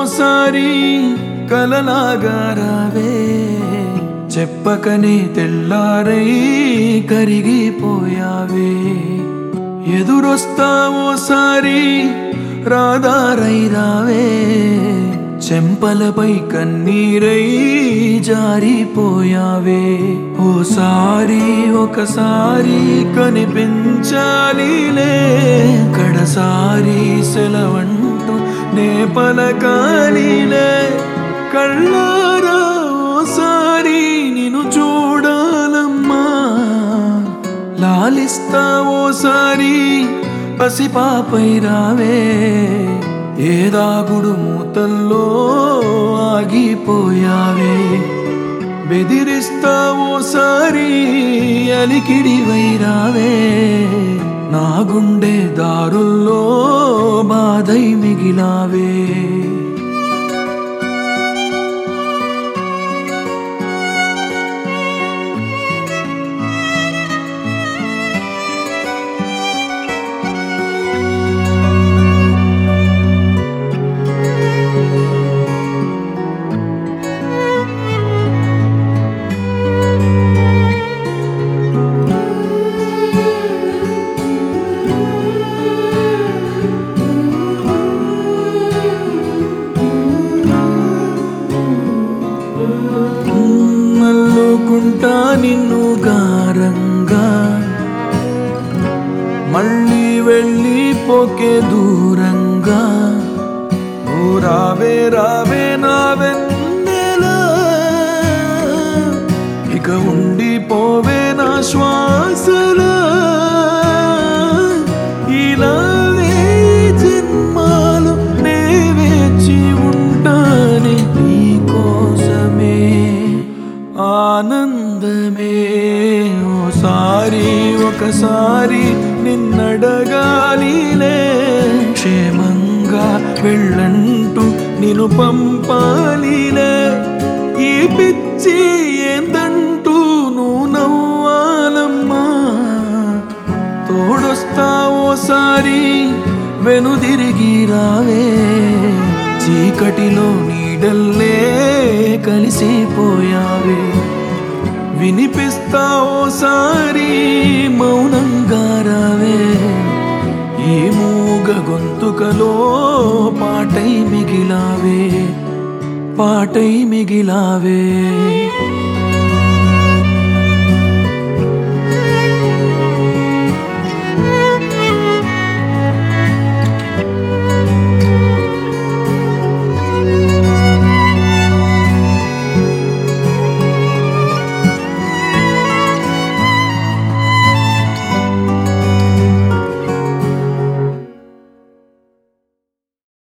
ఓసారి కలలాగా రావే చెప్పకనే తెల్లారై కరిగిపోయావే ఎదురొస్తావోసారి రాదారై రావే చెంపలపై కన్నీరై జారిపోయావే ఓసారి ఒకసారి కనిపించాలిలే కడసారి సెలవంటూ నే పలకాలిలే కళ్ళారా ఓసారి నిన్ను చూడాలమ్మా లాలిస్తావోసారి పసిపాపై రావే ఏదాగుడు మూతల్లో ఆగిపోయావే బెదిరిస్తావోసారి అలికిడివై రావే నా గుండె దారుల్లో బాధై మిగిలావే నల్లుకుంటా నిన్ను గారంగా మళ్ళీ వెళ్ళి పోకే దూరంగా ఓ రావే రావే నా వెన్నెలా ఇక ఉండిపోవే నా శ్వాసలా ఇలానే జన్మాలు నే వేచి ఉంటానే నీ కోసమే ఆనందమే ఓసారి ఒకసారి నిన్నడగాలిలే క్షేమంగా వెళ్ళంటూ నిన్ను పంపాలిలే ఈ పిచ్చి ఏందంటూ నువ్వు నవ్వాలమ్మా తోడొస్తావోసారి వెనుదిరిగి రావే చీకటిలో నీడల్లే కలిసిపోయావే వినిపిస్తావోసారి మౌనంగా రావే ఈ మూగ గొంతుకలో పాటై మిగిలావే పాటై మిగిలావే